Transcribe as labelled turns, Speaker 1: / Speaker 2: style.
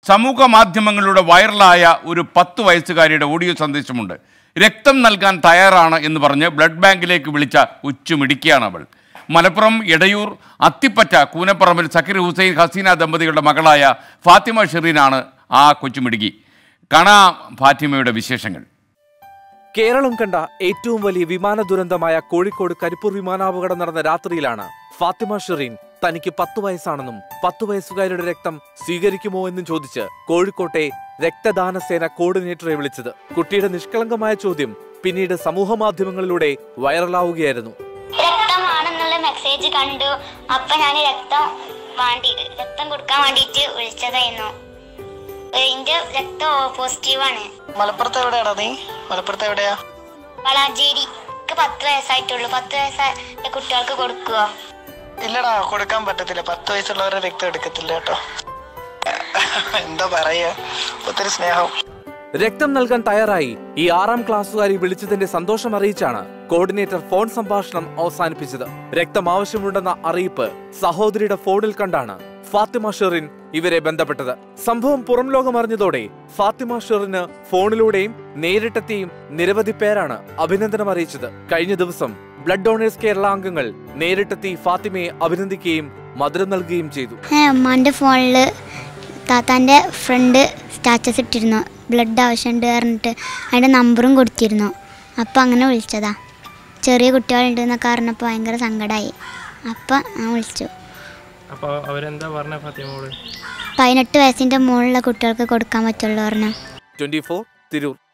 Speaker 1: സമൂഹ മാധ്യമങ്ങളിലൂടെ വൈറലായ ഒരു പത്ത് വയസ്സുകാരിയുടെ ഓഡിയോ സന്ദേശമുണ്ട് രക്തം നൽകാൻ തയ്യാറാണ് എന്ന് പറഞ്ഞ് ബ്ലഡ് ബാങ്കിലേക്ക് വിളിച്ച ഉച്ചുമിടിക്കുകയാണ് അവൾ മലപ്പുറം എടയൂർ അത്തിപ്പറ്റ കൂനപ്പറമ്പിൽ സക്കീർ ഹുസൈൻ ഹസീന ദമ്പതികളുടെ മകളായ ഫാത്തിമ ഷെറീനാണ് ആ കൊച്ചുമിടുക്കി കാണാം ഫാത്തിമയുടെ വിശേഷങ്ങൾ
Speaker 2: കേരളം കണ്ട ഏറ്റവും വലിയ വിമാന ദുരന്തമായ കോഴിക്കോട് കരിപ്പൂർ വിമാനാപകടം നടന്ന രാത്രിയിലാണ് ഫാത്തിമ ഷെറീൻ തനിക്ക് പത്തു വയസ്സാണെന്നും പത്തു വയസ്സുകാരുടെ രക്തം സ്വീകരിക്കുമോ എന്നും ചോദിച്ച് കോഴിക്കോട്ടെ രക്തദാന സേന കോർഡിനേറ്ററെ വിളിച്ചത് കുട്ടിയുടെ നിഷ്കളങ്കമായ ചോദ്യം പിന്നീട് സമൂഹ മാധ്യമങ്ങളിലൂടെ വൈറലാവുകയായിരുന്നു
Speaker 3: രക്തമാണെന്നുള്ള മെസ്സേജ് കണ്ടു അപ്പൊ ഞാൻ രക്തം വേണ്ടി രക്തം കൊടുക്കാൻ വേണ്ടിട്ട് വിളിച്ചതായിരുന്നു എന്റെ രക്തം പോസിറ്റീവാണ്
Speaker 4: മലപ്പുറത്ത് എവിടെയാടാ നീ മലപ്പുറത്ത് എവിടെയാ
Speaker 3: വളാഞ്ചേരി എനിക്ക് പത്ത് വയസ്സായിട്ടുള്ളൂ പത്ത് വയസ്സായ കുട്ടികൾക്ക് കൊടുക്കുക
Speaker 4: ഇല്ലടാ കൊടുക്കാൻ പറ്റത്തില്ല പത്ത് വയസ്സുള്ളവരുടെ രക്തം എടുക്കത്തില്ല കേട്ടോ എന്താ പറയാ ഒത്തിരി സ്നേഹം
Speaker 2: രക്തം നൽകാൻ തയ്യാറായി ഈ ആറാം ക്ലാസ്സുകാരി വിളിച്ചതിന്റെ സന്തോഷം അറിയിച്ചാണ് കോർഡിനേറ്റർ ഫോൺ സംഭാഷണം അവസാനിപ്പിച്ചത് രക്തം ആവശ്യമുണ്ടെന്ന അറിയിപ്പ് സഹോദരിയുടെ ഫോണിൽ കണ്ടാണ് ഫാത്തിമ ഷെറിൻ ഇവരെ ബന്ധപ്പെട്ടത് സംഭവം പുറം ലോകം അറിഞ്ഞതോടെ ഫാത്തിമ ഷെറിന് ഫോണിലൂടെയും നേരിട്ടെത്തിയും നിരവധി പേരാണ് അഭിനന്ദനം അറിയിച്ചത് കഴിഞ്ഞ ദിവസം ബ്ലഡ് ഡോണേഴ്സ് കേരള അംഗങ്ങൾ നേരിട്ടെത്തി ഫാത്തിമയെ അഭിനന്ദിക്കുകയും മധുരം നൽകുകയും ചെയ്തു
Speaker 3: ഉമ്മാന്റെ ഫോണിൽ താത്താന്റെ ഫ്രണ്ട് സ്റ്റാറ്റസ് ഇട്ടിരുന്നു ബ്ലഡ് ആവശ്യമുണ്ട് പറഞ്ഞിട്ട് അതിന്റെ നമ്പറും കൊടുത്തിരുന്നു അപ്പം അങ്ങനെ വിളിച്ചതാ ചെറിയ കുട്ടികളുണ്ട് എന്നൊക്കെ പറഞ്ഞപ്പോൾ ഭയങ്കര സങ്കടമായി അപ്പം ഞാൻ വിളിച്ചു
Speaker 5: അപ്പോൾ അവരെന്താ പറഞ്ഞ ഫാത്തിമോട്
Speaker 3: പതിനെട്ട് വയസ്സിൻ്റെ മുകളിലുള്ള കുട്ടികൾക്ക് കൊടുക്കാൻ പറ്റുള്ളൂ പറഞ്ഞു
Speaker 2: ട്വന്റി ഫോർ തിരൂർ